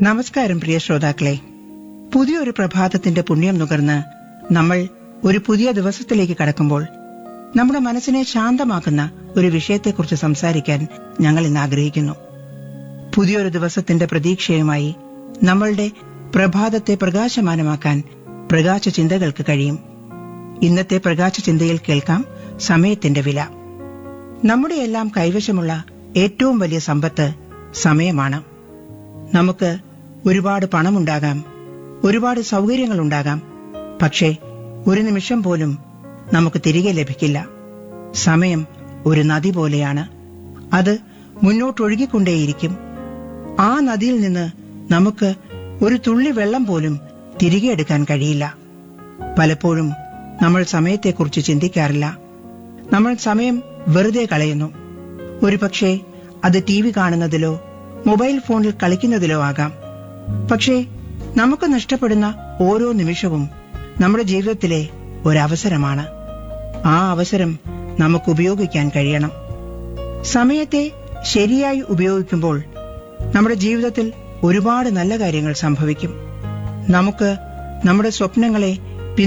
നമസ്കാരം പ്രിയ ശ്രോതാക്കളെ പുതിയൊരു പ്രഭാതത്തിന്റെ പുണ്യം നുകർന്ന് നമ്മൾ ഒരു പുതിയ ദിവസത്തിലേക്ക് കടക്കുമ്പോൾ നമ്മുടെ മനസ്സിനെ ശാന്തമാക്കുന്ന ഒരു വിഷയത്തെക്കുറിച്ച് സംസാരിക്കാൻ ഞങ്ങൾ ഇന്ന് ആഗ്രഹിക്കുന്നു പുതിയൊരു ദിവസത്തിന്റെ പ്രതീക്ഷയുമായി നമ്മളുടെ പ്രഭാതത്തെ പ്രകാശമാനമാക്കാൻ പ്രകാശ ചിന്തകൾക്ക് കഴിയും ഇന്നത്തെ പ്രകാശ ചിന്തയിൽ കേൾക്കാം സമയത്തിന്റെ വില നമ്മുടെ എല്ലാം കൈവശമുള്ള ഏറ്റവും വലിയ സമ്പത്ത് സമയമാണ് നമുക്ക് ഒരുപാട് പണമുണ്ടാകാം ഒരുപാട് സൗകര്യങ്ങളുണ്ടാകാം പക്ഷേ ഒരു നിമിഷം പോലും നമുക്ക് തിരികെ ലഭിക്കില്ല സമയം ഒരു നദി പോലെയാണ് അത് മുന്നോട്ടൊഴുകിക്കൊണ്ടേയിരിക്കും ആ നദിയിൽ നിന്ന് നമുക്ക് ഒരു തുള്ളി വെള്ളം പോലും തിരികെ എടുക്കാൻ കഴിയില്ല പലപ്പോഴും നമ്മൾ സമയത്തെക്കുറിച്ച് ചിന്തിക്കാറില്ല നമ്മൾ സമയം വെറുതെ കളയുന്നു ഒരുപക്ഷെ അത് ടി വി കാണുന്നതിലോ മൊബൈൽ ഫോണിൽ കളിക്കുന്നതിലോ ആകാം പക്ഷേ നമുക്ക് നഷ്ടപ്പെടുന്ന ഓരോ നിമിഷവും നമ്മുടെ ജീവിതത്തിലെ ഒരവസരമാണ് ആ അവസരം നമുക്ക് ഉപയോഗിക്കാൻ കഴിയണം സമയത്തെ ശരിയായി ഉപയോഗിക്കുമ്പോൾ നമ്മുടെ ജീവിതത്തിൽ ഒരുപാട് നല്ല കാര്യങ്ങൾ സംഭവിക്കും നമുക്ക് നമ്മുടെ സ്വപ്നങ്ങളെ